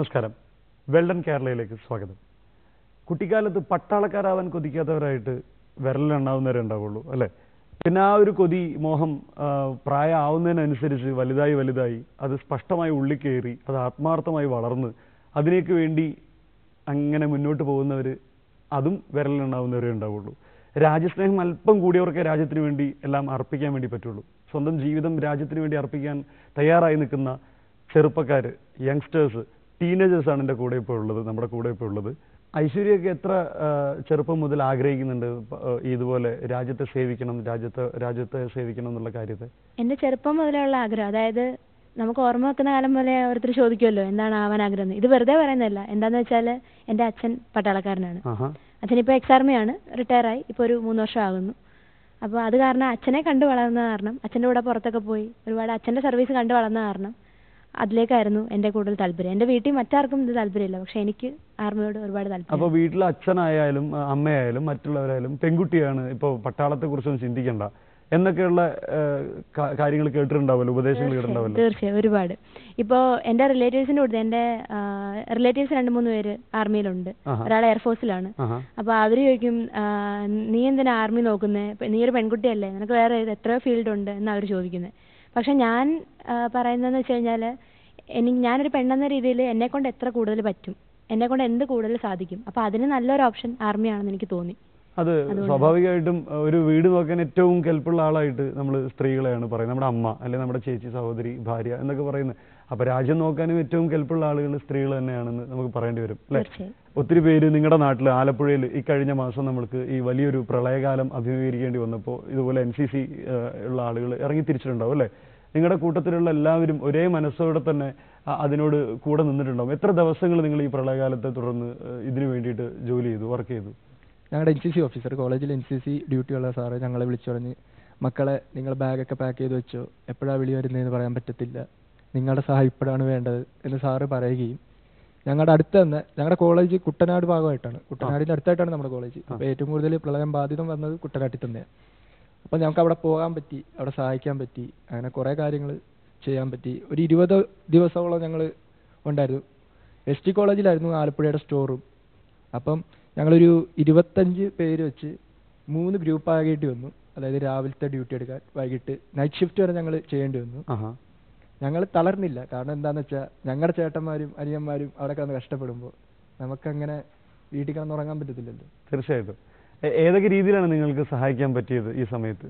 നമസ്കാരം വെൽഡൻ കേരളയിലേക്ക് സ്വാഗതം കുട്ടിക്കാലത്ത് പട്ടാളക്കാരാവാൻ കൊതിക്കാത്തവരായിട്ട് വിരലിലെണ്ണാവുന്നവരേ ഉണ്ടാവുള്ളൂ അല്ലേ പിന്നെ ആ ഒരു കൊതി മോഹം ആ, പ്രായമാവുന്നതിനനുസരിച്ച് വലുതായി വലുതായി അത് സ്പഷ്ടമായി ഉള്ളിൽ കയറി അത് ആത്മാർത്ഥമായി വളർന്ന് അതിനേക്ക് വേണ്ടി അങ്ങനെ മുന്നോട്ട് പോകുന്നവർ അതും വിരലിലെണ്ണാവുന്നവരേ ഉണ്ടാവുള്ളൂ രാജ്യസ്നേഹം അല്പം കൂടിയവർക്ക് രാജ്യത്തിന് വേണ്ടി എല്ലാം അർപ്പിക്കാൻ വേണ്ടി പറ്റുള്ളൂ സ്വന്തം ജീവിതം രാജ്യത്തിന് വേണ്ടി അർപ്പിക്കാൻ തയ്യാറായി നിൽക്കുന്ന ചെറുപ്പക്കാർ യങ്സ്റ്റേഴ്സ് ടീനേജേഴ്സാണ് എൻ്റെ കൂടെ ഇപ്പോൾ ഉള്ളത് നമ്മുടെ കൂടെ ഇപ്പോൾ ഉള്ളത് ഐശ്വര്യയൊക്കെ എത്ര ആ, ചെറുപ്പം മുതൽ ആഗ്രഹിക്കുന്നുണ്ട് പ- ആ, ഇതുപോലെ രാജ്യത്തെ സേവിക്കണം രാജ്യത്തെ രാജ്യത്തെ സേവിക്കണം എന്നുള്ള കാര്യത്തെ എൻ്റെ ചെറുപ്പം മുതലുള്ള ആഗ്രഹം അതായത് നമുക്ക് ഓർമ്മ വെക്കുന്ന കാലം പോലെ ഓരോരുത്തർ ചോദിക്കുമല്ലോ എന്താണ് ആവാൻ ആഗ്രഹം എന്ന്. ഇത് വെറുതെ പറയുന്നതല്ല എന്താന്ന് വെച്ചാൽ എൻ്റെ അച്ഛൻ പട്ടാളക്കാരനാണ് ആഹാ അച്ഛൻ ഇപ്പോൾ എക്സ് ആർമിയാണ് റിട്ടയർ ആയി ഇപ്പോൾ ഒരു മൂന്ന് വർഷം ആകുന്നു അപ്പോൾ അത് കാരണം അച്ഛനെ കണ്ടു വളർന്ന കാരണം അച്ഛൻ്റെ കൂടെ പുറത്തൊക്കെ പോയി ഒരുപാട് അച്ഛൻ്റെ സർവീസ് കണ്ടു വളർന്ന കാരണം അതിലേക്കായിരുന്നു എൻ്റെ കൂടുതൽ താല്പര്യം എൻ്റെ വീട്ടിൽ മറ്റാർക്കും ഇത് താല്പര്യമില്ല പക്ഷെ എനിക്ക് ആർമിയോട് ഒരുപാട് താല്പര്യം അപ്പോൾ വീട്ടിൽ അച്ഛനായാലും ആ, അമ്മയായാലും മറ്റുള്ളവരായാലും പെൺകുട്ടിയാണ് ഇപ്പോൾ പട്ടാളത്തെ കുറിച്ചൊന്നും ചിന്തിക്കണ്ട എന്നൊക്കെയുള്ള കാര്യങ്ങൾ കേട്ടിട്ടുണ്ടാവല്ലോ ഉപദേശങ്ങൾ കേട്ടിട്ടുണ്ടാവല്ലോ തീർച്ചയായും ഒരുപാട് ഇപ്പോൾ എൻ്റെ റിലേറ്റീവ്സിൻ്റെ കൂടെ എൻ്റെ റിലേറ്റീവ്സ് രണ്ട് മൂന്ന് പേര് ആർമിയിലുണ്ട് ആഹാ. ഒരാൾ എയർഫോഴ്സിലാണ് ആഹാ അപ്പോൾ അവർ ചോദിക്കും ആ, നീ എന്തിനാ ആർമി നോക്കുന്നത് നീ ഒരു പെൺകുട്ടിയല്ലേ നിനക്ക് വേറെ ഏത് എത്രയോ ഫീൽഡ് ഉണ്ട് എന്നാണ് അവർ ചോദിക്കുന്നത് പക്ഷെ ഞാൻ ആ, പറയുന്നതെന്ന് വെച്ച് കഴിഞ്ഞാൽ എനിക്ക് ഞാനൊരു പെണ്ണെന്ന രീതിയിൽ എന്നെ കൊണ്ട് എത്ര കൂടുതൽ പറ്റും എന്നെ കൊണ്ട് എന്ത് കൂടുതൽ സാധിക്കും അപ്പോൾ അതിന് നല്ലൊരു ഓപ്ഷൻ ആർമിയാണെന്ന് എനിക്ക് തോന്നി അത് സ്വാഭാവികമായിട്ടും അഹ് ഒരു വീട് നോക്കാൻ ഏറ്റവും കെൽപ്പുള്ള ആളായിട്ട് നമ്മൾ സ്ത്രീകളെയാണ് പറയുന്നത് നമ്മുടെ അമ്മ അല്ലെങ്കിൽ നമ്മുടെ ചേച്ചി സഹോദരി ഭാര്യ എന്നൊക്കെ പറയുന്നത് അപ്പൊ രാജ്യം നോക്കാനും ഏറ്റവും കെൽപ്പുള്ള ആളുകൾ സ്ത്രീകൾ തന്നെയാണെന്ന് നമുക്ക് പറയേണ്ടി വരും അല്ലേ തീർച്ചയായും ഒത്തിരി പേര് നിങ്ങളുടെ നാട്ടിൽ ആലപ്പുഴയിൽ ഈ കഴിഞ്ഞ മാസം നമ്മൾക്ക് ഈ വലിയൊരു പ്രളയകാലം അഭിമുഖീകരിക്കേണ്ടി വന്നപ്പോൾ ഇതുപോലെ എൻ സി സി ഉള്ള ആളുകൾ ഇറങ്ങി തിരിച്ചിട്ടുണ്ടാവും അല്ലേ നിങ്ങളുടെ കൂട്ടത്തിലുള്ള എല്ലാവരും ഒരേ മനസ്സോടെ തന്നെ അ- അതിനോട് കൂടെ നിന്നിട്ടുണ്ടാവും എത്ര ദിവസങ്ങൾ നിങ്ങൾ ഈ പ്രളയകാലത്തെ തുടർന്ന് ഏഹ്, ഇതിനു വേണ്ടിയിട്ട് ജോലി ചെയ്തു വർക്ക് ചെയ്തു ഞങ്ങളുടെ എൻ സി സി ഓഫീസർ കോളേജിൽ എൻ സി സി ഡ്യൂട്ടിയുള്ള സാറ് ഞങ്ങളെ വിളിച്ചു പറഞ്ഞ് മക്കളെ നിങ്ങൾ ബാഗൊക്കെ പാക്ക് ചെയ്ത് വെച്ചോ എപ്പോഴാണ് വിളി വരുന്നതെന്ന് പറയാൻ പറ്റത്തില്ല നിങ്ങളുടെ സഹായം ഇപ്പോഴാണ് വേണ്ടത് എന്ന് സാറ് പറയുകയും ഞങ്ങളുടെ അടുത്ത് തന്നെ ഞങ്ങളുടെ കോളേജ് കുട്ടനാട് ഭാഗമായിട്ടാണ് കുട്ടനാടിൻ്റെ അടുത്തായിട്ടാണ് നമ്മുടെ കോളേജ് അപ്പോൾ ഏറ്റവും കൂടുതൽ പ്രളയം ബാധിതം വന്നത് കുട്ടനാട്ടിൽ തന്നെയാണ് അപ്പോൾ ഞങ്ങൾക്ക് അവിടെ പോകാൻ പറ്റി അവിടെ സഹായിക്കാൻ പറ്റി അങ്ങനെ കുറേ കാര്യങ്ങൾ ചെയ്യാൻ പറ്റി ഒരു ഇരുപത് ദിവസത്തോളം ഞങ്ങൾ ഉണ്ടായിരുന്നു എസ് ടി കോളേജിലായിരുന്നു ആലപ്പുഴയുടെ സ്റ്റോർ റൂം അപ്പം ഞങ്ങളൊരു ഇരുപത്തഞ്ച് പേര് വെച്ച് മൂന്ന് ഗ്രൂപ്പ് ആകേണ്ടി വന്നു അതായത് രാവിലത്തെ ഡ്യൂട്ടി എടുക്കാൻ വൈകിട്ട് നൈറ്റ് ഷിഫ്റ്റ് വരെ ഞങ്ങൾ ചെയ്യേണ്ടി വന്നു ആഹാ ഞങ്ങൾ തളർന്നില്ല കാരണം എന്താണെന്ന് വെച്ചാൽ ഞങ്ങളുടെ ചേട്ടന്മാരും അനിയന്മാരും അവിടെ കിടന്ന് കഷ്ടപ്പെടുമ്പോൾ നമുക്കങ്ങനെ വീട്ടിൽ കിടന്ന് ഉറങ്ങാൻ പറ്റത്തില്ലല്ലോ തീർച്ചയായിട്ടും എ- ഏതൊക്കെ രീതിയിലാണ് നിങ്ങൾക്ക് സഹായിക്കാൻ പറ്റിയത് ഈ സമയത്ത്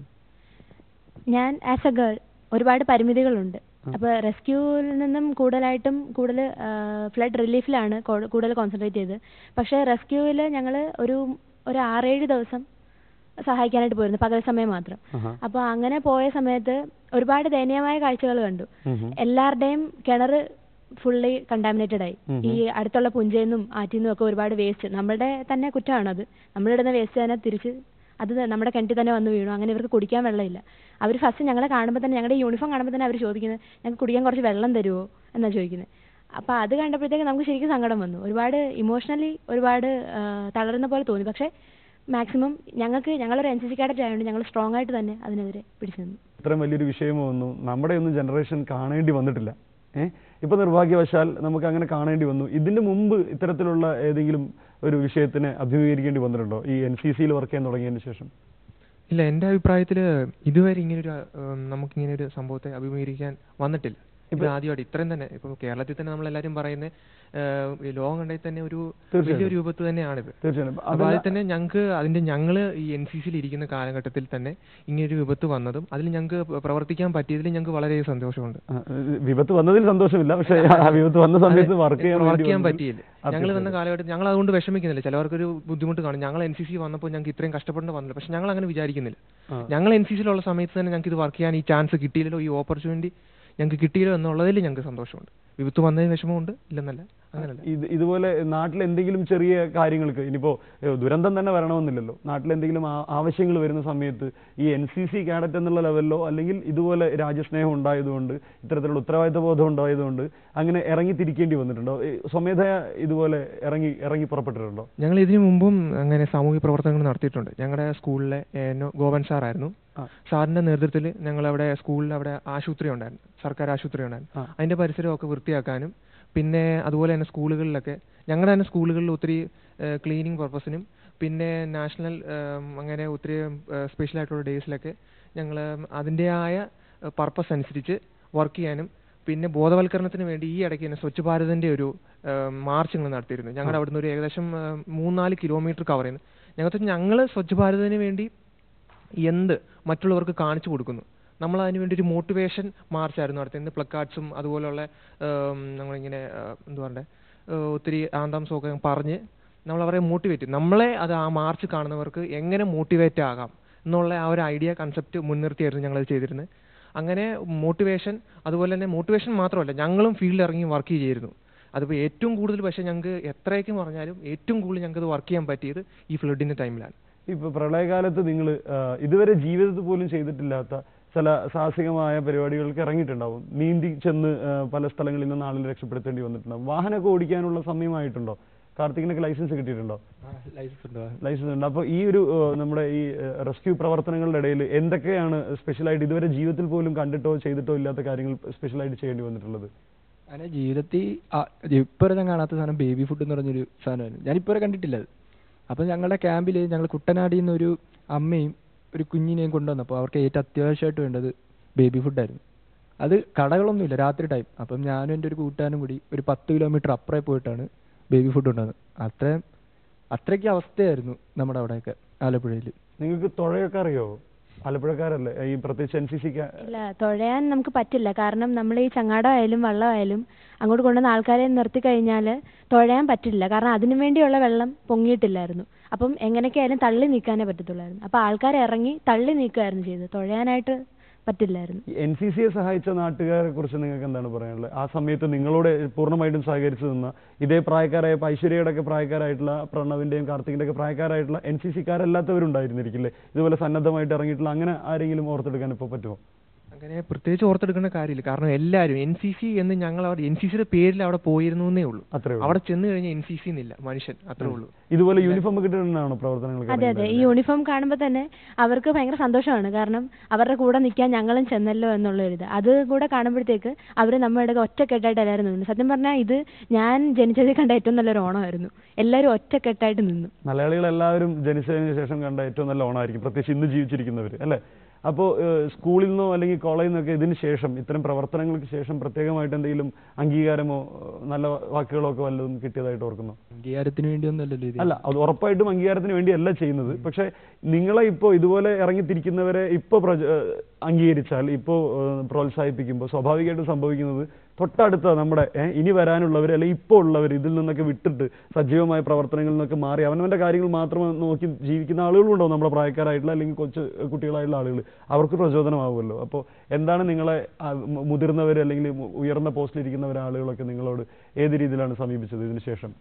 ഞാൻ ആസ് എ ഗേൾ ഒരുപാട് പരിമിതികളുണ്ട് അപ്പോൾ റെസ്ക്യൂവിൽ നിന്നും കൂടുതലായിട്ടും കൂടുതൽ ഫ്ലഡ് റിലീഫിലാണ് കൂടുതൽ കോൺസെൻട്രേറ്റ് ചെയ്തത് പക്ഷേ റെസ്ക്യൂവിൽ ഞങ്ങൾ ഒരു ഒരു ആറേഴ് ദിവസം സഹായിക്കാനായിട്ട് പോയിരുന്നു പകൽ സമയം മാത്രം ആഹാ. അപ്പോൾ അങ്ങനെ പോയ സമയത്ത് ഒരുപാട് ദയനീയമായ കാഴ്ചകൾ കണ്ടു ഉം ഉം. എല്ലാവരുടെയും കിണർ ഫുള്ളി കണ്ടാമിനേറ്റഡ് ആയി ഉം ഈ അടുത്തുള്ള പുഞ്ചയെന്നും ആറ്റിൽ നിന്നും ഒക്കെ ഒരുപാട് വേസ്റ്റ് നമ്മളുടെ തന്നെ കുറ്റമാണത് നമ്മളിടുന്ന വേസ്റ്റ് തന്നെ തിരിച്ച് അത് നമ്മുടെ കിണറ്റിൽ തന്നെ വന്ന് വീണു അങ്ങനെ ഇവർക്ക് കുടിക്കാൻ വെള്ളമില്ല അവർ ഫസ്റ്റ് ഞങ്ങളെ കാണുമ്പോൾ തന്നെ ഞങ്ങളുടെ യൂണിഫോം കാണുമ്പോൾ തന്നെ അവർ ചോദിക്കുന്നത് ഞങ്ങൾക്ക് കുടിക്കാൻ കുറച്ച് വെള്ളം തരുമോ എന്നാണ് ചോദിക്കുന്നത് അപ്പോൾ അത് കണ്ടപ്പോഴത്തേക്ക് നമുക്ക് ശരിക്കും സങ്കടം വന്നു ഒരുപാട് ഇമോഷണലി ഒരുപാട് ആ, തളരുന്ന പോലെ തോന്നി പക്ഷേ മാക്സിമം ഞങ്ങൾക്ക് ഞങ്ങളൊരു എൻ സി സി കാഡറ്റ് ആയതുകൊണ്ട് ഞങ്ങൾ സ്ട്രോങ് ആയിട്ട് തന്നെ അതിനെതിരെ പിടിച്ചു നിന്നു ഇത്രയും വലിയൊരു വിഷയമൊന്നും നമ്മുടെ ഒന്നും ജനറേഷൻ കാണേണ്ടി വന്നിട്ടില്ല ഏഹ് ഇപ്പൊ നിർഭാഗ്യവശാൽ നമുക്ക് അങ്ങനെ കാണേണ്ടി വന്നു ഇതിന്റെ മുമ്പ് ഇത്തരത്തിലുള്ള ഏതെങ്കിലും ഒരു വിഷയത്തിന് അഭിമുഖീകരിക്കേണ്ടി വന്നിട്ടുണ്ടോ ഈ എൻ സി സിയിൽ വർക്ക് ചെയ്യാൻ തുടങ്ങിയതിന് ശേഷം ഇല്ല എൻ്റെ അഭിപ്രായത്തിൽ ഇതുവരെ ഇങ്ങനൊരു ഉം, നമുക്കിങ്ങനെ ഒരു സംഭവത്തെ അഭിമുഖീകരിക്കാൻ വന്നിട്ടില്ല ഇത് ആദ്യമായിട്ട് ഇത്രയും തന്നെ ഇപ്പം കേരളത്തിൽ തന്നെ നമ്മളെല്ലാവരും പറയുന്നത് ലോകം കണ്ടതിൽ തന്നെ ഒരു വലിയൊരു രൂപത്ത് തന്നെയാണിത് തീർച്ചയായും അപ്പോൾ അതിൽ തന്നെ ഞങ്ങൾക്ക് അതിന്റെ ഞങ്ങൾ ഈ എൻ സി സിയിൽ ഇരിക്കുന്ന കാലഘട്ടത്തിൽ തന്നെ ഇങ്ങനൊരു വിപത്ത് വന്നതും അതിൽ ഞങ്ങൾക്ക് പ്രവർത്തിക്കാൻ പറ്റിയതിൽ ഞങ്ങൾക്ക് വളരെ സന്തോഷമുണ്ട് ആ, വിപത്ത് വന്നതിൽ സന്തോഷമില്ല പക്ഷേ ആ വിപത്ത് വന്ന സമയത്ത് വർക്ക് ചെയ്യാൻ വർക്ക് വേണ്ടി ചെയ്യാൻ വന്നതിൽ പറ്റിയില്ല ഞങ്ങൾ വന്ന കാലഘട്ടത്തിൽ ഞങ്ങൾ അതുകൊണ്ട് വിഷമിക്കുന്നില്ല ചിലവർക്കൊരു ബുദ്ധിമുട്ട് കാണും ഞങ്ങൾ എൻ സി സി വന്നപ്പോൾ ഞങ്ങൾക്ക് ഇത്രയും കഷ്ടപ്പെടേണ്ട വന്നില്ല പക്ഷെ ഞങ്ങൾ അങ്ങനെ വിചാരിക്കുന്നില്ല ആ. ഞങ്ങൾ എൻ സി സിയിലുള്ള സമയത്ത് തന്നെ ഞങ്ങൾക്ക് ഇത് വർക്ക് ചെയ്യാൻ ഈ ചാൻസ് കിട്ടിയില്ലല്ലോ ഈ ഓപ്പർച്യൂണിറ്റി ഞങ്ങൾക്ക് കിട്ടിയില്ലോ എന്നുള്ളതിൽ ഞങ്ങൾക്ക് സന്തോഷമുണ്ട് വിപത്ത് വന്നതിന് വിഷമമുണ്ട് ഇല്ലെന്നല്ല അങ്ങനല്ല ഇത് ഇതുപോലെ നാട്ടിൽ എന്തെങ്കിലും ചെറിയ കാര്യങ്ങൾക്ക് ഇനിയിപ്പോ ഏഹ്, ദുരന്തം തന്നെ വരണമെന്നില്ലല്ലോ നാട്ടിൽ എന്തെങ്കിലും ആവശ്യങ്ങൾ വരുന്ന സമയത്ത് ഈ എൻ സി സി കാഡറ്റ് എന്നുള്ള ലെവലിലോ അല്ലെങ്കിൽ ഇതുപോലെ രാജ്യസ്നേഹം ഉണ്ടായതുകൊണ്ട് ഇത്തരത്തിലുള്ള ഉത്തരവാദിത്ത ബോധം ഉണ്ടായതുകൊണ്ട് അങ്ങനെ ഇറങ്ങി തിരിക്കേണ്ടി വന്നിട്ടുണ്ടോ ഈ സ്വമേധയാ ഇതുപോലെ ഇറങ്ങി ഇറങ്ങി പുറപ്പെട്ടിട്ടുണ്ടോ ഞങ്ങൾ ഇതിനു മുമ്പും അങ്ങനെ സാമൂഹിക പ്രവർത്തനങ്ങൾ നടത്തിയിട്ടുണ്ട് ഞങ്ങളുടെ സ്കൂളിലെ എന്നെ ഗോവൻ സാറായിരുന്നു ആ. സാറിന്റെ നേതൃത്വത്തിൽ ഞങ്ങൾ അവിടെ സ്കൂളിൽ അവിടെ ആശുപത്രി ഉണ്ടായിരുന്നു സർക്കാർ ആശുപത്രി ഉണ്ടായിരുന്നു ആ. അതിന്റെ പരിസരമൊക്കെ വൃത്തിയാക്കാനും പിന്നെ അതുപോലെ തന്നെ സ്കൂളുകളിലൊക്കെ ഞങ്ങളുടെ തന്നെ സ്കൂളുകളിൽ ഒത്തിരി ക്ലീനിങ് പർപ്പസിനും പിന്നെ നാഷണൽ അങ്ങനെ ഒത്തിരി സ്പെഷ്യൽ ആയിട്ടുള്ള ഡേയ്സിലൊക്കെ ഞങ്ങൾ അതിൻ്റെതായ പർപ്പസ് അനുസരിച്ച് വർക്ക് ചെയ്യാനും പിന്നെ ബോധവൽക്കരണത്തിന് വേണ്ടി ഈ ഇടയ്ക്ക് തന്നെ സ്വച്ഛ് ഭാരതിൻ്റെ ഒരു മാർച്ച് ഞങ്ങൾ നടത്തിയിരുന്നു ഞങ്ങളുടെ അവിടുന്ന് ഒരു ഏകദേശം ആ, മൂന്നാല് കിലോമീറ്റർ കവർ ചെയ്യുന്നു ഞങ്ങൾക്ക് ഞങ്ങൾ സ്വച്ഛ് ഭാരതിന് വേണ്ടി എന്ത് മറ്റുള്ളവർക്ക് കാണിച്ചു കൊടുക്കുന്നു നമ്മൾ അതിന് വേണ്ടി ഒരു മോട്ടിവേഷൻ മാർച്ചായിരുന്നു നടത്തിയത് പ്ലക്കാർഡ്സും അതുപോലുള്ള ഉം, നമ്മളിങ്ങനെ ആ, എന്തുവാ പറയണ്ടേ ഏഹ് ഒത്തിരി ആന്താംസും ഒക്കെ പറഞ്ഞ് നമ്മൾ അവരെ മോട്ടിവേറ്റ് നമ്മളെ അത് ആ മാർച്ച് കാണുന്നവർക്ക് എങ്ങനെ മോട്ടിവേറ്റ് ആകാം എന്നുള്ള ആ ഒരു ഐഡിയ കൺസെപ്റ്റ് മുൻനിർത്തിയായിരുന്നു ഞങ്ങളത് ചെയ്തിരുന്നത് അങ്ങനെ മോട്ടിവേഷൻ അതുപോലെ തന്നെ മോട്ടിവേഷൻ മാത്രമല്ല ഞങ്ങളും ഫീൽഡിൽ ഇറങ്ങി വർക്ക് ചെയ്തിരുന്നു അതിപ്പോൾ ഏറ്റവും കൂടുതൽ പക്ഷേ ഞങ്ങൾക്ക് എത്രയൊക്കെ പറഞ്ഞാലും ഏറ്റവും കൂടുതൽ ഞങ്ങൾക്ക് അത് വർക്ക് ചെയ്യാൻ പറ്റിയത് ഈ ഫ്ലഡിൻ്റെ ടൈമിലാണ് ഇപ്പൊ പ്രളയകാലത്ത് നിങ്ങൾ ഇതുവരെ ജീവിതത്തിൽ പോലും ചെയ്തിട്ടില്ലാത്ത ചില സാഹസികമായ പരിപാടികൾക്ക് ഇറങ്ങിയിട്ടുണ്ടാവും നീന്തി ചെന്ന് ആ, പല സ്ഥലങ്ങളിൽ നിന്ന് ആളുകളെ രക്ഷപ്പെടുത്തേണ്ടി വന്നിട്ടുണ്ടാവും വാഹനമൊക്കെ ഓടിക്കാനുള്ള സമയമായിട്ടുണ്ടോ കാർത്തികിനൊക്കെ ലൈസൻസ് കിട്ടിയിട്ടുണ്ടോ ലൈസൻസ് ഉണ്ടോ ലൈസൻസ് ഉണ്ട് അപ്പോൾ ഈ ഒരു ആ, നമ്മുടെ ഈ റെസ്ക്യൂ പ്രവർത്തനങ്ങളുടെ ഇടയിൽ എന്തൊക്കെയാണ് സ്പെഷ്യലായിട്ട് ഇതുവരെ ജീവിതത്തിൽ പോലും കണ്ടിട്ടോ ചെയ്തിട്ടോ ഇല്ലാത്ത കാര്യങ്ങൾ സ്പെഷ്യലായിട്ട് ചെയ്യേണ്ടി വന്നിട്ടുള്ളത് അങ്ങനെ ജീവിതത്തിൽ ഇപ്പവരെ ഞാൻ കാണാത്ത സാധനം ബേബി ഫുഡ് എന്ന് പറഞ്ഞൊരു സാധനമായിരുന്നു ഞാൻ ഇപ്പവരെ കണ്ടിട്ടില്ല അത് അപ്പം ഞങ്ങളുടെ ക്യാമ്പിൽ ഞങ്ങൾ കുട്ടനാടിൽ നിന്ന് ഒരു അമ്മയും ഒരു കുഞ്ഞിനെയും കൊണ്ടുവന്നപ്പോൾ അവർക്ക് ഏറ്റവും അത്യാവശ്യമായിട്ട് വേണ്ടത് ബേബി ഫുഡായിരുന്നു അത് കടകളൊന്നുമില്ല രാത്രി ടൈം അപ്പം ഞാനും എൻ്റെ ഒരു കൂട്ടുകാരനും കൂടി ഒരു പത്ത് കിലോമീറ്റർ അപ്പുറേ പോയിട്ടാണ് ബേബി ഫുഡ് കൊണ്ടുവന്നത് അത്രയും അത്രയ്ക്ക് അവസ്ഥയായിരുന്നു നമ്മുടെ അവിടെയൊക്കെ ആലപ്പുഴയിൽ നിങ്ങൾക്ക് തുഴയൊക്കെ അറിയോ ആലപ്പുഴക്കാരല്ലേ ഈ പ്രത്യേകിച്ച് എൻ സി സിക്ക് ഇല്ല തുഴയാൻ നമുക്ക് പറ്റില്ല കാരണം നമ്മൾ ഈ ചങ്ങാടമായാലും വള്ളമായാലും അങ്ങോട്ട് കൊണ്ടുവന്ന ആൾക്കാരെ നിർത്തി കഴിഞ്ഞാൽ തുഴയാൻ പറ്റില്ല കാരണം അതിനു വേണ്ടിയുള്ള വെള്ളം പൊങ്ങിയിട്ടില്ലായിരുന്നു അപ്പം എങ്ങനെയൊക്കെയായാലും തള്ളി നീക്കാനേ പറ്റത്തുള്ളായിരുന്നു അപ്പോൾ ആൾക്കാർ ഇറങ്ങി തള്ളി നീക്കുകയായിരുന്നു ചെയ്തത് തുഴയാനായിട്ട് പറ്റില്ലായിരുന്നു എൻ സി സിയെ സഹായിച്ച നാട്ടുകാരെ കുറിച്ച് നിങ്ങൾക്ക് എന്താണ് പറയാനുള്ളത് ആ സമയത്ത് നിങ്ങളോട് പൂർണ്ണമായിട്ടും സഹകരിച്ചു നിന്ന ഇതേ പ്രായക്കാരായ ഇപ്പൊ ഐശ്വര്യയുടെ ഒക്കെ പ്രായക്കാരായിട്ടുള്ള പ്രണവിന്റെയും കാർത്തികിന്റെ ഒക്കെ പ്രായക്കാരായിട്ടുള്ള എൻ സി സിക്കാരല്ലാത്തവരുണ്ടായിരുന്നിരിക്കില്ലേ ഇതുപോലെ സന്നദ്ധമായിട്ട് ഇറങ്ങിയിട്ടുള്ള അങ്ങനെ ആരെങ്കിലും ഓർത്തെടുക്കാൻ ഇപ്പോൾ പറ്റുമോ അങ്ങനെ പ്രത്യേകിച്ച് ഓർത്തെടുക്കേണ്ട കാര്യമില്ല കാരണം എല്ലാവരും എൻ സി സി എന്ന് ഞങ്ങൾ അവിടെ എൻ സി സിയുടെ പേരിൽ അവിടെ പോയിരുന്നു എന്നേ ഉള്ളൂ അത്രേ ഉള്ളൂ. അവിടെ ചെന്ന് കഴിഞ്ഞാൽ എൻ സി സി എന്നില്ല മനുഷ്യൻ അത്രേ ഉള്ളൂ ഇതുപോലെ യൂണിഫോം കിട്ടുന്നതാണോ പ്രവർത്തനങ്ങൾക്ക് അതെ അതെ ഈ യൂണിഫോം കാണുമ്പോൾ തന്നെ അവർക്ക് ഭയങ്കര സന്തോഷമാണ് കാരണം അവരുടെ കൂടെ നിൽക്കാൻ ഞങ്ങളും ചെന്നല്ലോ എന്നുള്ള ഒരു ഇത് അത് കൂടെ കാണുമ്പോഴത്തേക്ക് അവർ നമ്മുടെ ഇടയ്ക്ക് ഒറ്റക്കെട്ടായിട്ട് എല്ലാവരും നിന്നു സത്യം പറഞ്ഞാൽ ഇത് ഞാൻ ജനിച്ചതിൽ കണ്ട ഏറ്റവും നല്ലൊരു ഓണമായിരുന്നു എല്ലാവരും ഒറ്റക്കെട്ടായിട്ട് നിന്നു മലയാളികൾ എല്ലാവരും ജനിച്ചതിന് ശേഷം കണ്ട ഏറ്റവും നല്ല ഓണമായിരിക്കും പ്രത്യേകിച്ച് ഇന്ന് ജീവിച്ചിരിക്കുന്നവർ അല്ലേ അപ്പോൾ സ്കൂളിൽ നിന്നോ അല്ലെങ്കിൽ കോളേജിൽ നിന്നൊക്കെ ഇതിന് ശേഷം ഇത്തരം പ്രവർത്തനങ്ങൾക്ക് ശേഷം പ്രത്യേകമായിട്ട് എന്തെങ്കിലും അംഗീകാരമോ ഏഹ്, നല്ല വാക്കുകളോ ഒക്കെ വല്ലതും കിട്ടിയതായിട്ട് ഓർക്കുന്നു അംഗീകാരത്തിന് വേണ്ടിയൊന്നുമല്ലല്ലോ ഇത് അല്ല അത് ഉറപ്പായിട്ടും അംഗീകാരത്തിന് വേണ്ടിയല്ല ചെയ്യുന്നത് പക്ഷെ നിങ്ങളെ ഇപ്പോൾ ഇതുപോലെ ഇറങ്ങിത്തിരിക്കുന്നവരെ ഇപ്പോൾ അംഗീകരിച്ചാൽ ഇപ്പോൾ പ്രോത്സാഹിപ്പിക്കുമ്പോൾ സ്വാഭാവികമായിട്ടും സംഭവിക്കുന്നത് തൊട്ടടുത്ത നമ്മുടെ ഏ, ഇനി വരാനുള്ളവർ അല്ലെങ്കിൽ ഇപ്പോൾ ഉള്ളവർ ഇതിൽ നിന്നൊക്കെ വിട്ടിട്ട് സജീവമായ പ്രവർത്തനങ്ങളിൽ നിന്നൊക്കെ മാറി അവനവൻ്റെ കാര്യങ്ങൾ മാത്രം നോക്കി ജീവിക്കുന്ന ആളുകളും ഉണ്ടാവും നമ്മുടെ പ്രായക്കാരായിട്ടുള്ള അല്ലെങ്കിൽ കൊച്ചു കുട്ടികളായിട്ടുള്ള ആളുകൾ അവർക്ക് പ്രചോദനമാവുമല്ലോ അപ്പോൾ എന്താണ് നിങ്ങളെ മുതിർന്നവർ അല്ലെങ്കിൽ മു- ഉയർന്ന പോസ്റ്റിലിരിക്കുന്നവർ ആളുകളൊക്കെ നിങ്ങളോട് ഏത് രീതിയിലാണ് സമീപിച്ചത് ഇതിന് ശേഷം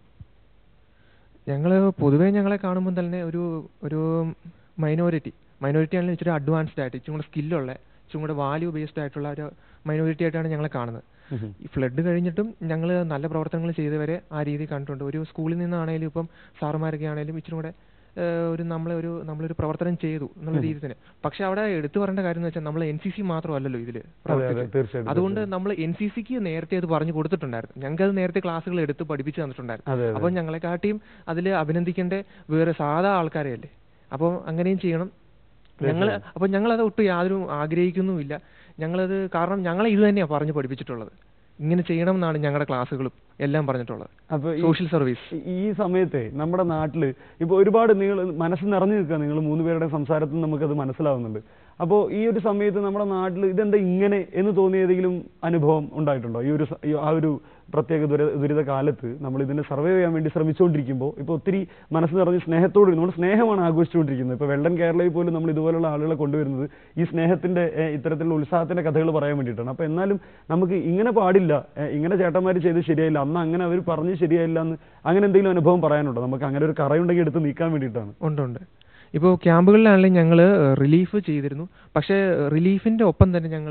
ഞങ്ങൾ പൊതുവേ ഞങ്ങളെ കാണുമ്പോൾ തന്നെ ഒരു ഒരു മൈനോറിറ്റി മൈനോറിറ്റി ആണെങ്കിലും ഇച്ചിരി അഡ്വാൻസ്ഡ് ആയിട്ട് ഇച്ചിരി കൂടെ സ്കില്ലുള്ള ഇച്ചിരി കൂടെ വാല്യൂ ബേസ്ഡ് ആയിട്ടുള്ള ഒരു മൈനോറിറ്റി ആയിട്ടാണ് ഞങ്ങളെ കാണുന്നത് ഈ ഫ്ലഡ് കഴിഞ്ഞിട്ടും ഞങ്ങൾ നല്ല പ്രവർത്തനങ്ങൾ ചെയ്തവരെ ആ രീതിയിൽ കണ്ടിട്ടുണ്ട് ഒരു സ്കൂളിൽ നിന്നാണേലും ഇപ്പം സാറുമാരൊക്കെ ആണേലും ഇച്ചിരി കൂടെ ഏഹ്, ഒരു നമ്മളെ ഒരു നമ്മളൊരു പ്രവർത്തനം ചെയ്തു എന്നുള്ള രീതിയിൽ തന്നെ പക്ഷെ അവിടെ എടുത്തു പറയേണ്ട കാര്യം എന്ന് വെച്ചാൽ നമ്മൾ എൻ സി സി മാത്രമല്ലല്ലോ ഇതിൽ തീർച്ചയായിട്ടും, അതുകൊണ്ട് തീർച്ചയായിട്ടും. നമ്മൾ എൻ സി സിക്ക് നേരത്തെ അത് പറഞ്ഞു കൊടുത്തിട്ടുണ്ടായിരുന്നു ഞങ്ങൾക്ക് അത് നേരത്തെ ക്ലാസ്സുകൾ എടുത്ത് പഠിപ്പിച്ചു തന്നിട്ടുണ്ടായിരുന്നു അതെ, അതെ. അപ്പോൾ ഞങ്ങളെക്കാട്ടിയും അതിൽ അഭിനന്ദിക്കേണ്ട വേറെ സാധാ ആൾക്കാരെയല്ലേ അപ്പോൾ അങ്ങനെയും ചെയ്യണം ഞങ്ങൾ അപ്പോൾ ഞങ്ങളത് ഒട്ടും യാതൊരു ആഗ്രഹിക്കുന്നുമില്ല ഞങ്ങളത് കാരണം ഞങ്ങളെ ഇത് തന്നെയാണ് പറഞ്ഞു പഠിപ്പിച്ചിട്ടുള്ളത് ഇങ്ങനെ ചെയ്യണം എന്നാണ് ഞങ്ങളുടെ ക്ലാസ്സുകളും എല്ലാം പറഞ്ഞിട്ടുള്ളത് അപ്പൊ ഈ- സോഷ്യൽ സർവീസ് ഈ- ഈ സമയത്തെ നമ്മുടെ നാട്ടിൽ ഇപ്പോൾ ഒരുപാട് നിങ്ങൾ മനസ്സ് നിറഞ്ഞു നിൽക്കുക നിങ്ങൾ മൂന്ന് പേരുടെ സംസാരത്തിൽ നിന്ന് നമുക്കത് മനസ്സിലാവുന്നുണ്ട് അപ്പോൾ ഈ ഒരു സമയത്ത് നമ്മുടെ നാട്ടിൽ ഇതെന്താ ഇങ്ങനെ എന്ന് തോന്നിയ ഏതെങ്കിലും അനുഭവം ഉണ്ടായിട്ടുണ്ടോ ഈ ഒരു സ- ഈ ആ ഒരു പ്രത്യേക ദുര ദുരിത കാലത്ത് നമ്മൾ ഇതിനെ സർവൈവ് ചെയ്യാൻ വേണ്ടി ശ്രമിച്ചുകൊണ്ടിരിക്കുമ്പോൾ ഇപ്പോൾ ഒത്തിരി മനസ്സ് നിറഞ്ഞ് സ്നേഹത്തോട് നമ്മൾ സ്നേഹമാണ് ആഘോഷിച്ചുകൊണ്ടിരിക്കുന്നത് ഇപ്പോൾ വെള്ളൻ കേരളയിൽ പോലും നമ്മൾ ഇതുപോലുള്ള ആളുകളെ കൊണ്ടുവരുന്നത് ഈ സ്നേഹത്തിന്റെ ഏഹ്, ഇത്തരത്തിലുള്ള ഉത്സാഹത്തിന്റെ കഥകൾ പറയാൻ വേണ്ടിയിട്ടാണ് അപ്പോൾ എന്നാലും നമുക്ക് ഇങ്ങനെ പാടില്ല ഏഹ്, ഇങ്ങനെ ചേട്ടന്മാർ ചെയ്ത് ശരിയായില്ല അന്ന് അങ്ങനെ അവർ പറഞ്ഞ് ശരിയായില്ല എന്ന് അങ്ങനെ എന്തെങ്കിലും അനുഭവം പറയാനുണ്ടോ നമുക്ക് അങ്ങനെ ഒരു കറയുണ്ടെങ്കിൽ എടുത്ത് നീക്കാൻ വേണ്ടിയിട്ടാണ് ഉണ്ട് ഉണ്ട് ഇപ്പോൾ ക്യാമ്പുകളിലാണെങ്കിലും ഞങ്ങൾ റിലീഫ് ചെയ്തിരുന്നു പക്ഷേ റിലീഫിൻ്റെ ഒപ്പം തന്നെ ഞങ്ങൾ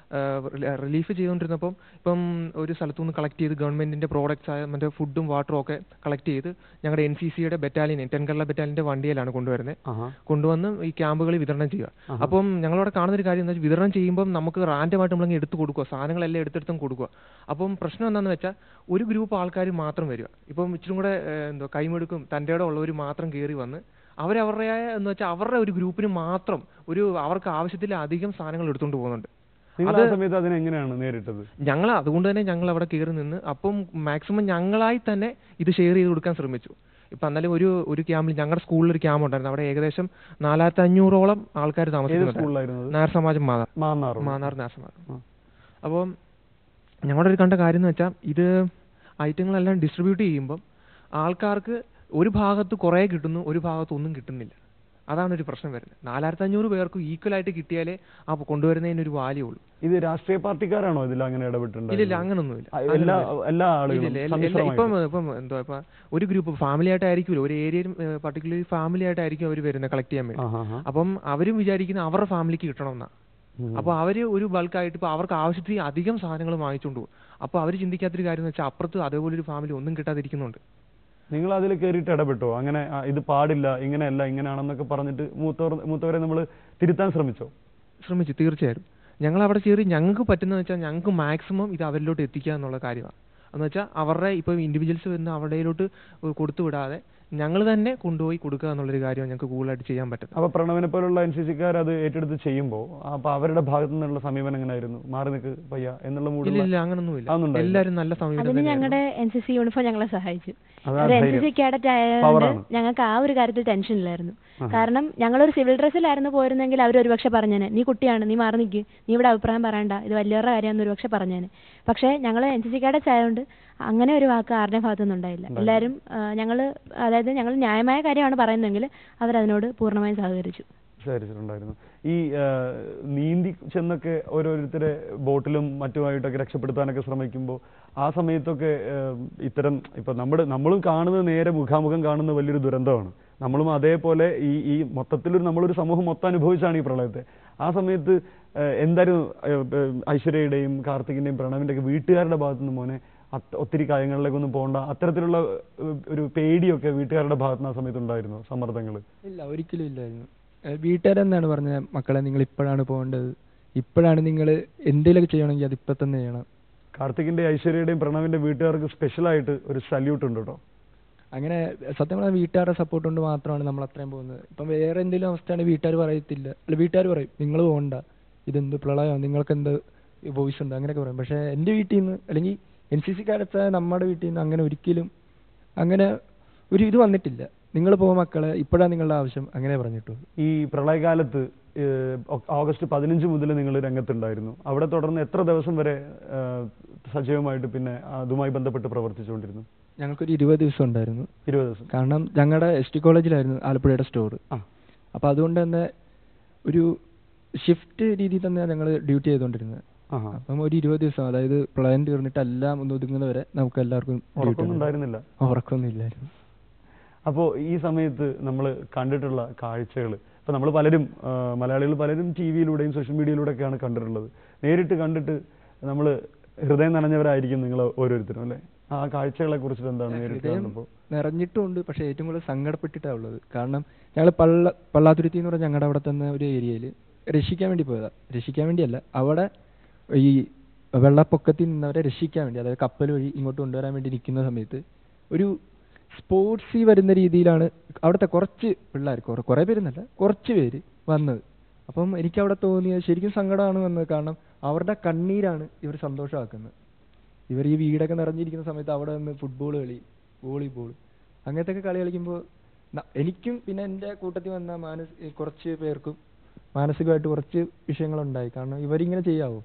റിലീഫ് ചെയ്തുകൊണ്ടിരുന്നപ്പം ഇപ്പം ഒരു സ്ഥലത്തു നിന്ന് കളക്ട് ചെയ്ത് ഗവൺമെന്റിന്റെ പ്രോഡക്റ്റ്സ് ആയ മറ്റേ ഫുഡും വാട്ടറും ഒക്കെ കളക്ട് ചെയ്ത് ഞങ്ങളുടെ എൻ സി സിയുടെ ബറ്റാലിയൻ ടെൻ കേരള ബറ്റാലിയന്റെ വണ്ടിയിലാണ് കൊണ്ടുവരുന്നത് ആഹാ. കൊണ്ടുവന്ന് ഈ ക്യാമ്പുകളിൽ വിതരണം ചെയ്യുക അപ്പം ഞങ്ങളവിടെ കാണുന്ന ഒരു കാര്യം എന്താ വെച്ചാൽ വിതരണം ചെയ്യുമ്പോൾ നമുക്ക് റാൻഡമായിട്ട് നമ്മളങ്ങ് എടുത്ത് കൊടുക്കുക സാധനങ്ങളെല്ലാം എടുത്തെടുത്തും കൊടുക്കുക അപ്പം പ്രശ്നം എന്താണെന്ന് വെച്ചാൽ ഒരു ഗ്രൂപ്പ് ആൾക്കാർ മാത്രം വരിക ഇപ്പം ഇച്ചിരി കൂടെ ഏഹ്, എന്തോ കൈമെടുക്കും തൻ്റെ ഇടം ഉള്ളവർ മാത്രം കയറി വന്ന് അവരവരുടെ എന്ന് വെച്ചാൽ അവരുടെ ഒരു ഗ്രൂപ്പിന് മാത്രം ഒരു അവർക്ക് ആവശ്യത്തിലധികം സാധനങ്ങൾ എടുത്തുകൊണ്ട് പോകുന്നുണ്ട് നിങ്ങൾ ആ സമയത്ത് അതിനെങ്ങനെയാണ് നേരിട്ടത് ഞങ്ങൾ അതുകൊണ്ട് തന്നെ ഞങ്ങൾ അവിടെ കയറി നിന്ന് അപ്പം മാക്സിമം ഞങ്ങളായി തന്നെ ഇത് ഷെയർ ചെയ്ത് കൊടുക്കാൻ ശ്രമിച്ചു ഇപ്പം എന്നാലും ഒരു ഒരു ക്യാമ്പിൽ ഞങ്ങളുടെ സ്കൂളിൽ ഒരു ക്യാമ്പ് ഉണ്ടായിരുന്നു അവിടെ ഏകദേശം നാലായിരത്തി അഞ്ഞൂറോളം ആൾക്കാർ ഏത് താമസിക്കുന്നുണ്ട് സ്കൂളിലായിരുന്നു അത്? നായർ സമാജം മാതാർ മാന്നാറോ മാന്നാർ നായർ സമാജം ആ. അപ്പം ഞങ്ങളുടെ ഒരു കണ്ട കാര്യം എന്ന് വെച്ചാൽ ഇത് ഐറ്റങ്ങളെല്ലാം ഡിസ്ട്രിബ്യൂട്ട് ചെയ്യുമ്പം ആൾക്കാർക്ക് ഒരു ഭാഗത്ത് കുറേ കിട്ടുന്നു ഒരു ഭാഗത്ത് ഒന്നും കിട്ടുന്നില്ല അതാണ് ഒരു പ്രശ്നം വരുന്നത് നാലായിരത്തി അഞ്ഞൂറ് പേർക്ക് ഈക്വൽ ആയിട്ട് കിട്ടിയാലേ ആ കൊണ്ടുവരുന്നതിന് ഒരു വാല്യൂ ഉള്ളൂ ഇത് രാഷ്ട്രീയ പാർട്ടിക്കാരാണോ ഇതിൽ അങ്ങനെ ഇടപെട്ടിട്ടുണ്ടായിരുന്നത്? ഇല്ലില്ല അങ്ങനൊന്നുമില്ല ആ, എല്ലാ എല്ലാ ആളുകളും ഇല്ലില്ല എല്ലാ- എല്ലാ- ഇപ്പം സമ്മിശ്രമായിട്ട്? ഇപ്പം എന്തോ ഇപ്പം ഒരു ഗ്രൂപ്പ് ഫാമിലി ആയിട്ടായിരിക്കുമല്ലോ ഒരു ഏരിയയിൽ പർട്ടിക്കുലർലി ഫാമിലി ആയിട്ടായിരിക്കും അവർ വരുന്നത് കളക്ട് ചെയ്യാൻ വേണ്ടി ആഹാ, ആഹാ. അപ്പം അവരും വിചാരിക്കുന്ന അവരുടെ ഫാമിലിക്ക് കിട്ടണമെന്നാ ഉം. അപ്പോൾ അവര് ഒരു ബൾക്കായിട്ട് ഇപ്പോൾ അവർക്ക് ആവശ്യത്തിൽ അധികം സാധനങ്ങൾ വാങ്ങിച്ചുകൊണ്ട് പോകും അപ്പോൾ അവർ ചിന്തിക്കാത്തൊരു കാര്യം എന്ന് വെച്ചാൽ അപ്പുറത്ത് അതേപോലെ ഒരു ഫാമിലി ഒന്നും കിട്ടാതിരിക്കുന്നുണ്ട് നിങ്ങൾ അതിൽ കയറിയിട്ട് ഇടപെട്ടോ അങ്ങനെ ആ, ഇത് പാടില്ല ഇങ്ങനെയല്ല ഇങ്ങനെയാണെന്നൊക്കെ പറഞ്ഞിട്ട് മൂത്തവർ മൂത്തവരെ നമ്മൾ തിരുത്താൻ ശ്രമിച്ചോ ശ്രമിച്ചു തീർച്ചയായും ഞങ്ങൾ അവിടെ കയറി ഞങ്ങൾക്ക് പറ്റുന്നത് വെച്ചാൽ ഞങ്ങൾക്ക് മാക്സിമം ഇത് അവരിലോട്ട് എത്തിക്കുക എന്നുള്ള കാര്യമാണ് എന്ന് വെച്ചാൽ അവരുടെ ഇപ്പോൾ ഇൻഡിവിജ്വൽസ് വരുന്ന അവരുടെയിലോട്ട് കൊടുത്തു വിടാതെ ഞങ്ങൾ തന്നെ കൊണ്ടുപോയി കൊടുക്കുക എന്നുള്ളൊരു കാര്യമാണ് ഞങ്ങൾക്ക് കൂടുതലായിട്ട് ചെയ്യാൻ പറ്റുന്നത് അപ്പൊ പ്രണവിനെ പോലുള്ള എൻ സി സിക്കാർ അത് ഏറ്റെടുത്ത് ചെയ്യുമ്പോൾ അപ്പൊ അവരുടെ ഭാഗത്തു നിന്നുള്ള സമീപനം എങ്ങനെയായിരുന്നു മാറി നിൽക്ക് പയ്യ എന്നുള്ള ഇല്ല മൂഡിൽ ഇല്ല അങ്ങനൊന്നുമില്ല അതൊന്നും ഉണ്ടായില്ല. എല്ലാവരും നല്ല സമീപനം അതിന് തന്നെയായിരുന്നു. ഞങ്ങളുടെ എൻ സി സി യൂണിഫോം ഞങ്ങളെ സഹായിച്ചു അതാ അത് എൻ സി ധൈര്യം. സി കാഡറ്റ് ആയതുകൊണ്ട് പവറാണ്. ഞങ്ങൾക്ക് ആ ഒരു കാര്യത്തിൽ ടെൻഷൻ ഇല്ലായിരുന്നു കാരണം ഞങ്ങളൊരു സിവിൽ ഡ്രസ്സിലായിരുന്നു പോയിരുന്നെങ്കിൽ അവർ ഒരുപക്ഷെ പറഞ്ഞേനെ നീ കുട്ടിയാണ് നീ മാറി നിൽക്ക് നീ ഇവിടെ അഭിപ്രായം പറയണ്ട ഇത് വലിയവരുടെ കാര്യമാണെന്ന് ഒരുപക്ഷെ പറഞ്ഞേനെ പക്ഷേ ഞങ്ങൾ എൻ സി സി കാഡറ്റ്സ് ആയതുകൊണ്ട് അങ്ങനെ ഒരു വാക്ക് ആരുടെയും ഭാഗത്തുനിന്ന് ഉണ്ടായില്ല എല്ലാവരും ഞങ്ങൾ അതായത് ഞങ്ങൾ ന്യായമായ കാര്യമാണ് പറയുന്നതെങ്കിൽ അവരതിനോട് പൂർണ്ണമായും സഹകരിച്ചു വിചാരിച്ചിട്ടുണ്ടായിരുന്നു ഈ ആ, നീന്തി ചെന്നൊക്കെ ഓരോരുത്തരെ ബോട്ടിലും മറ്റുമായിട്ടൊക്കെ രക്ഷപ്പെടുത്താനൊക്കെ ശ്രമിക്കുമ്പോൾ ആ സമയത്തൊക്കെ ആ, ഇത്തരം ഇപ്പൊ നമ്മുടെ നമ്മളും കാണുന്നത് നേരെ മുഖാമുഖം കാണുന്ന വലിയൊരു ദുരന്തമാണ് നമ്മളും അതേപോലെ ഈ ഈ മൊത്തത്തിലൊരു നമ്മളൊരു സമൂഹം മൊത്തം അനുഭവിച്ചാണ് ഈ പ്രളയത്തെ ആ സമയത്ത് ആ, എന്തായാലും ആ, ആ, ഐശ്വര്യയുടെയും കാർത്തികിന്റെയും പ്രണവിന്റെ ഒക്കെ വീട്ടുകാരുടെ ഭാഗത്തുനിന്ന് മോനെ അത്- ഒത്തിരി കാര്യങ്ങളിലേക്കൊന്നും പോകണ്ട അത്തരത്തിലുള്ള ആ, ഒരു പേടിയൊക്കെ വീട്ടുകാരുടെ ഭാഗത്തുനിന്ന് ആ സമയത്ത് ഉണ്ടായിരുന്നു സമ്മർദ്ദങ്ങൾ ഇല്ല ഒരിക്കലും ഇല്ലായിരുന്നു വീട്ടുകാരെന്താണ് പറഞ്ഞത് മക്കളെ നിങ്ങൾ ഇപ്പോഴാണ് പോകേണ്ടത് ഇപ്പോഴാണ് നിങ്ങൾ എന്തെങ്കിലുമൊക്കെ ചെയ്യണമെങ്കിൽ അത് ഇപ്പം തന്നെ ചെയ്യണം കാർത്തികിന്റെ ഐശ്വര്യയുടെയും പ്രണവിന്റെ വീട്ടുകാർക്ക് സ്പെഷ്യലായിട്ട് ഒരു സല്യൂട്ട് ഉണ്ട് കേട്ടോ അങ്ങനെ സത്യം പറഞ്ഞാൽ വീട്ടുകാരുടെ സപ്പോർട്ട് കൊണ്ട് മാത്രമാണ് നമ്മൾ അത്രയും പോകുന്നത് ഇപ്പം വേറെ എന്തെങ്കിലും അവസ്ഥയാണെങ്കിൽ വീട്ടുകാർ പറയത്തില്ല അല്ല വീട്ടുകാർ പറയും നിങ്ങൾ പോകണ്ട ഇതെന്ത് പ്രളയം നിങ്ങൾക്ക് എന്ത് വോയിസ് ഉണ്ട് അങ്ങനെയൊക്കെ പറയും പക്ഷേ എൻ്റെ വീട്ടിൽ നിന്ന് അല്ലെങ്കിൽ എൻ സി സി കാലത്ത് നമ്മുടെ വീട്ടിൽ നിന്ന് അങ്ങനെ ഒരിക്കലും അങ്ങനെ ഒരു ഇത് വന്നിട്ടില്ല നിങ്ങൾ പോകും മക്കളെ ഇപ്പോഴാണ് നിങ്ങളുടെ ആവശ്യം അങ്ങനെ പറഞ്ഞിട്ടുള്ളൂ ഈ പ്രളയകാലത്ത് ഏഹ്, ഓ- ഓഗസ്റ്റ് പതിനഞ്ച് മുതൽ നിങ്ങൾ രംഗത്തുണ്ടായിരുന്നു അവിടെ തുടർന്ന് എത്ര ദിവസം വരെ ഏഹ്, സജീവമായിട്ട് പിന്നെ അതുമായി ബന്ധപ്പെട്ട് പ്രവർത്തിച്ചുകൊണ്ടിരുന്നു ഞങ്ങൾക്കൊരു ഇരുപത് ദിവസം ഉണ്ടായിരുന്നു ഇരുപത് ദിവസം കാരണം ഞങ്ങളുടെ എസ് ടി കോളേജിലായിരുന്നു ആലപ്പുഴയുടെ സ്റ്റോർ ആ അപ്പോൾ അതുകൊണ്ട് തന്നെ ഒരു ഷിഫ്റ്റ് രീതിയിൽ തന്നെ ഞങ്ങൾ ഡ്യൂട്ടി ചെയ്തുകൊണ്ടിരുന്നത് ആഹാ അപ്പം ഒരു ഇരുപത് ദിവസം അതായത് പ്രളയം തീർന്നിട്ട് എല്ലാം ഒന്ന് ഒതുങ്ങുന്നവരെ നമുക്ക് എല്ലാവർക്കും ഡ്യൂട്ടി ഉറക്കമൊന്നും ഉണ്ടായിരുന്നില്ല ഉറക്കമൊന്നും ഇല്ലായിരുന്നു അപ്പോൾ ഈ സമയത്ത് നമ്മൾ കണ്ടിട്ടുള്ള കാഴ്ചകൾ ഇപ്പം നമ്മൾ പലരും ആ, മലയാളികൾ പലരും ടി വിയിലൂടെയും സോഷ്യൽ മീഡിയയിലൂടെയൊക്കെയാണ് കണ്ടിട്ടുള്ളത് നേരിട്ട് കണ്ടിട്ട് നമ്മൾ ഹൃദയം നനഞ്ഞവരായിരിക്കും നിങ്ങൾ ഓരോരുത്തരും അല്ലേ ആ കാഴ്ചകളെ കുറിച്ചിട്ട് എന്താണ് നേരിട്ട് ഹൃദയം കണ്ടപ്പോൾ നിറഞ്ഞിട്ടുമുണ്ട് പക്ഷേ ഏറ്റവും കൂടുതൽ സങ്കടപ്പെട്ടിട്ടാണ് ഉള്ളത് കാരണം ഞങ്ങൾ പള്ള പള്ളാതുരുത്തി എന്ന് പറഞ്ഞ ഞങ്ങളുടെ അവിടെ തന്നെ ഒരു ഏരിയയിൽ രക്ഷിക്കാൻ വേണ്ടി പോയതാ രക്ഷിക്കാൻ വേണ്ടിയല്ല അവിടെ ഈ വെള്ളപ്പൊക്കത്തിൽ നിന്നവരെ രക്ഷിക്കാൻ വേണ്ടി അതായത് കപ്പൽ വഴി ഇങ്ങോട്ട് കൊണ്ടുവരാൻ വേണ്ടി നിൽക്കുന്ന സമയത്ത് ഒരു സ്പോർട്സിൽ വരുന്ന രീതിയിലാണ് അവിടുത്തെ കുറച്ച് പിള്ളേർ കുറെ കുറേ പേരെന്നല്ല കുറച്ച് പേര് വന്നത് അപ്പം എനിക്ക് അവിടെ തോന്നിയത് ശരിക്കും സങ്കടമാണ് വന്നത് കാരണം അവരുടെ കണ്ണീരാണ് ഇവർ സന്തോഷമാക്കുന്നത് ഇവർ ഈ വീടൊക്കെ നിറഞ്ഞിരിക്കുന്ന സമയത്ത് അവിടെ നിന്ന് ഫുട്ബോൾ കളി വോളിബോൾ അങ്ങനത്തെ ഒക്കെ കളി കളിക്കുമ്പോൾ എനിക്കും പിന്നെ എൻ്റെ കൂട്ടത്തിൽ വന്ന മാനസ ഈ കുറച്ച് പേർക്കും മാനസികമായിട്ട് കുറച്ച് വിഷയങ്ങളുണ്ടായി കാരണം ഇവരിങ്ങനെ ചെയ്യാവോ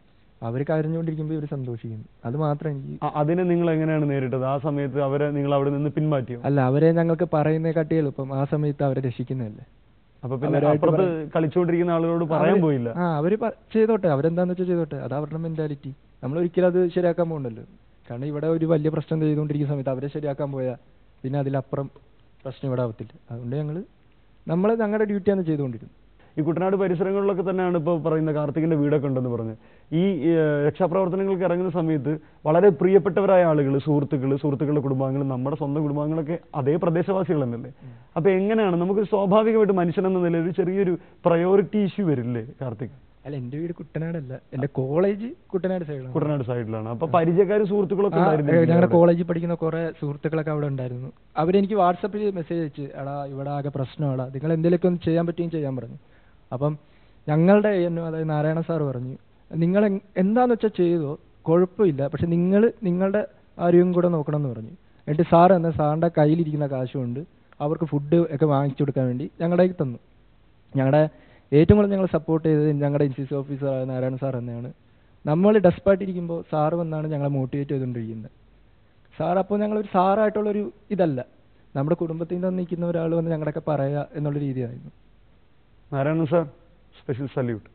അവർ കരഞ്ഞുകൊണ്ടിരിക്കുമ്പോൾ ഇവർ സന്തോഷിക്കുന്നു അത് മാത്രം എനിക്ക് അ- അതിനെ നിങ്ങൾ എങ്ങനെയാണ് നേരിട്ടത് ആ സമയത്ത് അവരെ നിങ്ങൾ അവിടെ നിന്ന് പിന്മാറ്റിയോ അല്ല അവരെ ഞങ്ങൾക്ക് പറയുന്നതിനെക്കാട്ടി എളുപ്പം ആ സമയത്ത് അവരെ രക്ഷിക്കുന്നതല്ലേ അപ്പൊ പിന്നെ അവരായിട്ട് അപ്പുറത്ത് പറയും. കളിച്ചുകൊണ്ടിരിക്കുന്ന ആളുകളോട് പറയാൻ അവര് പോയില്ല ആ അവര് പ- ചെയ്തോട്ടെ അവരെന്താന്ന് വെച്ചാൽ ചെയ്തോട്ടെ അത് അവരുടെ മെന്റാലിറ്റി നമ്മൾ ഒരിക്കലും അത് ശരിയാക്കാൻ പോകണ്ടല്ലോ കാരണം ഇവിടെ ഒരു വലിയ പ്രശ്നം ചെയ്തുകൊണ്ടിരിക്കുന്ന സമയത്ത് അവരെ ശരിയാക്കാൻ പോയാൽ പിന്നെ അതിലപ്പുറം പ്രശ്നം ഇവിടെ ആവത്തില്ല അതുകൊണ്ട് ഞങ്ങൾ നമ്മൾ ഞങ്ങളുടെ ഡ്യൂട്ടിയാണ് ചെയ്തുകൊണ്ടിരുന്നത് ഈ കുട്ടനാട് പരിസരങ്ങളിലൊക്കെ തന്നെയാണ് ഇപ്പോൾ പറയുന്ന കാർത്തികിന്റെ വീടൊക്കെ ഉണ്ടെന്ന് പറഞ്ഞ് ഈ ഏഹ്, രക്ഷാപ്രവർത്തനങ്ങൾക്ക് ഇറങ്ങുന്ന സമയത്ത് വളരെ പ്രിയപ്പെട്ടവരായ ആളുകൾ സുഹൃത്തുക്കൾ സുഹൃത്തുക്കളുടെ കുടുംബാംഗങ്ങൾ നമ്മുടെ സ്വന്തം കുടുംബാംഗങ്ങളൊക്കെ അതേ പ്രദേശവാസികൾ തന്നെയല്ലേ അപ്പൊ എങ്ങനെയാണ് നമുക്ക് സ്വാഭാവികമായിട്ട് മനുഷ്യനെന്ന നിലയിൽ ഒരു ചെറിയൊരു പ്രയോറിറ്റി ഇഷ്യൂ വരില്ലേ കാർത്തിക് അല്ല എൻ്റെ വീട് കുട്ടനാടല്ല എൻ്റെ കോളേജ് കുട്ടനാട് സൈഡിലാണ് കുട്ടനാട് സൈഡിലാണ് അപ്പൊ പരിചയക്കാരും സുഹൃത്തുക്കളൊക്കെ ആ, ഉണ്ടായിരുന്നു ഏ, ഞങ്ങളുടെ കോളേജിൽ പഠിക്കുന്ന കുറെ സുഹൃത്തുക്കളൊക്കെ അവിടെ ഉണ്ടായിരുന്നു അവരെനിക്ക് വാട്സപ്പിൽ മെസ്സേജ് അയച്ച് എടാ ഇവിടെ ആകെ പ്രശ്നമാടാ നിങ്ങൾ എന്തെങ്കിലുമൊക്കെ ഒന്ന് ചെയ്യാൻ പറ്റുമെങ്കിൽ ചെയ്യാൻ പറഞ്ഞു അപ്പം ഞങ്ങളുടെ എന്നെ അതായത് നാരായണ സാർ പറഞ്ഞു നിങ്ങൾ എങ്- എന്താന്ന് വെച്ചാൽ ചെയ്തോ കുഴപ്പമില്ല പക്ഷെ നിങ്ങൾ നിങ്ങളുടെ ആരോഗ്യം കൂടെ നോക്കണം എന്ന് പറഞ്ഞു എന്നിട്ട് സാർ എന്ന സാറിൻ്റെ കയ്യിലിരിക്കുന്ന കാശ് കൊണ്ട് അവർക്ക് ഫുഡ് ഒക്കെ വാങ്ങിച്ചു കൊടുക്കാൻ വേണ്ടി ഞങ്ങളുടെ കയ്യിൽ തന്നു ഞങ്ങളുടെ ഏറ്റവും കൂടുതൽ ഞങ്ങൾ സപ്പോർട്ട് ചെയ്തത് ഞങ്ങളുടെ N C C officer Narayana sir തന്നെയാണ് നമ്മൾ ഡെസ്പായിട്ടിരിക്കുമ്പോൾ സാറ് വന്നാണ് ഞങ്ങളെ മോട്ടിവേറ്റ് ചെയ്തുകൊണ്ടിരിക്കുന്നത് സാർ അപ്പോൾ ഞങ്ങളൊരു സാറായിട്ടുള്ളൊരു ഇതല്ല നമ്മുടെ കുടുംബത്തിൽ നിന്ന് നിൽക്കുന്ന ഒരാൾ വന്ന് ഞങ്ങളുടെയൊക്കെ പറയുക എന്നുള്ള രീതിയായിരുന്നു Narayanan sir special salute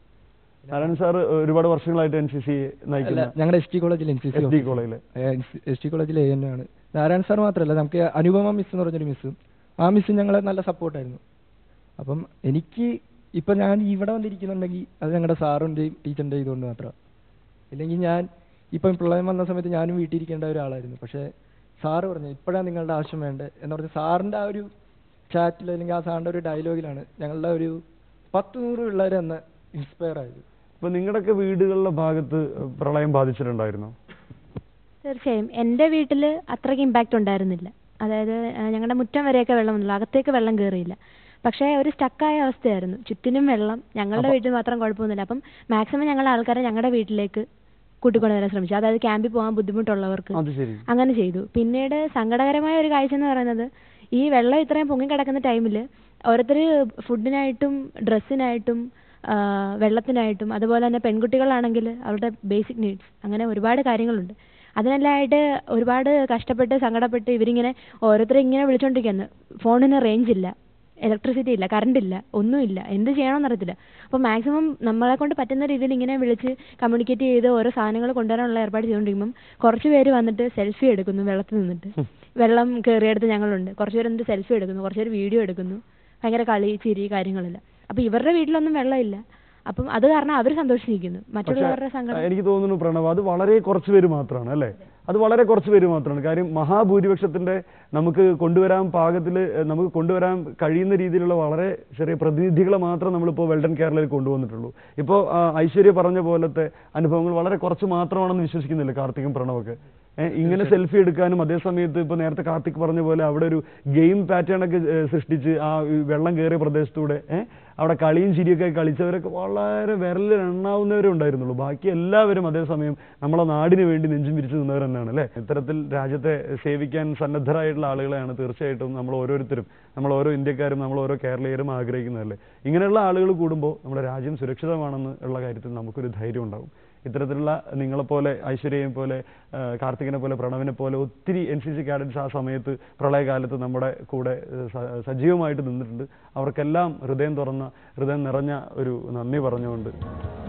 Narayanan sir ഒരുപാട് വർഷങ്ങളായിട്ട് എൻ സി സി അല്ല നയിക്കുന്ന ഞങ്ങളുടെ എസ് ടി കോളേജിൽ N C C S D കോളേജിലെ എസ് ടി കോളേജിൽ എ എൻ ആണ് നാരായണ സാർ മാത്രമല്ല നമുക്ക് അനുപമ മിസ് എന്ന് പറഞ്ഞൊരു മിസ്സും ആ മിസ്സും ഞങ്ങളെ നല്ല സപ്പോർട്ടായിരുന്നു അപ്പം എനിക്ക് ഇപ്പം ഞാൻ ഇവിടെ വന്നിരിക്കുന്നുണ്ടെങ്കിൽ അത് ഞങ്ങളുടെ സാറിൻ്റെയും ടീച്ചറിൻ്റെയും ഇതുകൊണ്ട് മാത്രമാണ് ഇല്ലെങ്കിൽ ഞാൻ ഇപ്പം പ്രളയം വന്ന സമയത്ത് ഞാനും വീട്ടിൽ ഇരിക്കേണ്ട ഒരാളായിരുന്നു പക്ഷേ സാറ് പറഞ്ഞു ഇപ്പോഴാണ് നിങ്ങളുടെ ആവശ്യം വേണ്ടത് എന്ന് പറഞ്ഞ് സാറിൻ്റെ ആ ഒരു ചാറ്റിൽ അല്ലെങ്കിൽ ആ സാറിൻ്റെ ഒരു ഡയലോഗിലാണ് ഞങ്ങളുടെ ഒരു പത്ത് നൂറ് പിള്ളേർ എന്ന് ഇൻസ്പയർ ആയത് ഇപ്പൊ നിങ്ങളുടെയൊക്കെ വീടുകളിലെ ഭാഗത്ത് പ്രളയം ബാധിച്ചിട്ടുണ്ടായിരുന്നോ തീർച്ചയായും എൻ്റെ വീട്ടിൽ അത്രയ്ക്ക് ഇമ്പാക്റ്റ് ഉണ്ടായിരുന്നില്ല അതായത് ആ, ഞങ്ങളുടെ മുറ്റം വരെയൊക്കെ വെള്ളം വന്നുള്ളൂ അകത്തേക്ക് വെള്ളം കയറിയില്ല പക്ഷേ ഒരു സ്റ്റക്കായ അവസ്ഥയായിരുന്നു ചുറ്റിനും വെള്ളം ഞങ്ങളുടെ വീട്ടിൽ മാത്രം കുഴപ്പമൊന്നുമില്ല അപ്പം മാക്സിമം ഞങ്ങൾ ആൾക്കാരെ ഞങ്ങളുടെ വീട്ടിലേക്ക് കൂട്ടിക്കൊണ്ടുവരാൻ ശ്രമിച്ചു അതായത് ക്യാമ്പിൽ പോകാൻ ബുദ്ധിമുട്ടുള്ളവർക്ക് അത് ശരി അങ്ങനെ ചെയ്തു പിന്നീട് സങ്കടകരമായ ഒരു കാഴ്ച എന്ന് പറയുന്നത് ഈ വെള്ളം ഇത്രയും പൊങ്ങി കിടക്കുന്ന ടൈമിൽ ഓരോരുത്തർ ഫുഡിനായിട്ടും ഡ്രസ്സിനായിട്ടും വെള്ളത്തിനായിട്ടും അതുപോലെ തന്നെ പെൺകുട്ടികളാണെങ്കിൽ അവരുടെ ബേസിക് നീഡ്സ് അങ്ങനെ ഒരുപാട് കാര്യങ്ങളുണ്ട് അതിനെല്ലാമായിട്ട് ഒരുപാട് കഷ്ടപ്പെട്ട് സങ്കടപ്പെട്ട് ഇവരിങ്ങനെ ഓരോരുത്തരെ ഇങ്ങനെ വിളിച്ചുകൊണ്ടിരിക്കുകയാണ് ഫോണിന് റേഞ്ച് ഇല്ല ഇലക്ട്രിസിറ്റി ഇല്ല കറണ്ട് ഇല്ല ഒന്നുമില്ല എന്ത് ചെയ്യണമെന്ന് അറിയത്തില്ല അപ്പോൾ മാക്സിമം നമ്മളെ കൊണ്ട് പറ്റുന്ന രീതിയിൽ ഇങ്ങനെ വിളിച്ച് കമ്മ്യൂണിക്കേറ്റ് ചെയ്ത് ഓരോ സാധനങ്ങൾ കൊണ്ടുവരാനുള്ള ഏർപ്പാട് ചെയ്തുകൊണ്ടിരിക്കുമ്പം കുറച്ച് പേര് വന്നിട്ട് സെൽഫി എടുക്കുന്നു വെള്ളത്തിൽ നിന്നിട്ട് വെള്ളം കയറിയെടുത്ത് ഞങ്ങളുണ്ട് കുറച്ച് പേര് എന്നിട്ട് സെൽഫി എടുക്കുന്നു കുറച്ച് പേര് വീഡിയോ എടുക്കുന്നു ഭയങ്കര കളി ചിരി കാര്യങ്ങളെല്ലാം അപ്പോൾ ഇവരുടെ വീട്ടിലൊന്നും വെള്ളമില്ല അപ്പം അത് കാരണം അവർ സന്തോഷിച്ചിരിക്കുന്നു മറ്റുള്ളവരുടെ സങ്കടം എനിക്ക് തോന്നുന്നു പ്രണവ് അത് വളരെ കുറച്ച് പേര് മാത്രമാണ് അല്ലേ അത് വളരെ കുറച്ച് പേര് മാത്രമാണ് കാര്യം മഹാഭൂരിപക്ഷത്തിന്റെ നമുക്ക് കൊണ്ടുവരാൻ പാകത്തിൽ നമുക്ക് കൊണ്ടുവരാൻ കഴിയുന്ന രീതിയിലുള്ള വളരെ ചെറിയ പ്രതിനിധികളെ മാത്രം നമ്മളിപ്പോൾ വെൽഡൻ കേരളയിൽ കൊണ്ടുവന്നിട്ടുള്ളൂ ഇപ്പോൾ ഐശ്വര്യ പറഞ്ഞ പോലത്തെ അനുഭവങ്ങൾ വളരെ കുറച്ച് മാത്രമാണെന്ന് വിശ്വസിക്കുന്നില്ല കാർത്തികും പ്രണവൊക്കെ ഏഹ് ഇങ്ങനെ സെൽഫി എടുക്കാനും അതേ സമയത്ത് ഇപ്പോൾ നേരത്തെ കാർത്തിക് പറഞ്ഞ പോലെ അവിടെ ഒരു ഗെയിം പാറ്റേൺ ഒക്കെ ഏഹ് സൃഷ്ടിച്ച് ആ ഈ വെള്ളം കയറിയ പ്രദേശത്തൂടെ ഏഹ് അവിടെ കളിയും ചിരിയൊക്കെ കളിച്ചവരൊക്കെ വളരെ വിരലിൽ എണ്ണാവുന്നവരേ ഉണ്ടായിരുന്നുള്ളൂ ബാക്കി എല്ലാവരും അതേസമയം നമ്മളെ നാടിന് വേണ്ടി നെഞ്ചും വിരിച്ചു നിന്നവർ തന്നെയാണ് അല്ലേ ഇത്തരത്തിൽ രാജ്യത്തെ സേവിക്കാൻ സന്നദ്ധരായിട്ടുള്ള ആളുകളെയാണ് തീർച്ചയായിട്ടും നമ്മൾ ഓരോരുത്തരും നമ്മൾ ഓരോ ഇന്ത്യക്കാരും നമ്മൾ ഓരോ കേരളീയരും ആഗ്രഹിക്കുന്നതല്ലേ ഇങ്ങനെയുള്ള ആളുകൾ കൂടുമ്പോൾ നമ്മുടെ രാജ്യം സുരക്ഷിതമാണെന്ന് ഉള്ള കാര്യത്തിൽ നമുക്കൊരു ധൈര്യം ഉണ്ടാവും ഇത്തരത്തിലുള്ള നിങ്ങളെപ്പോലെ ഐശ്വര്യയെ പോലെ ആ, കാർത്തികിനെ പോലെ പ്രണവിനെ പോലെ ഒത്തിരി എൻ സി സി കാഡറ്റ്സ് ആ സമയത്ത് പ്രളയകാലത്ത് നമ്മുടെ കൂടെ ഏഹ്, സ- സജീവമായിട്ട് നിന്നിട്ടുണ്ട് അവർക്കെല്ലാം ഹൃദയം തുറന്ന ഹൃദയം നിറഞ്ഞ ഒരു നന്ദി പറഞ്ഞുകൊണ്ട്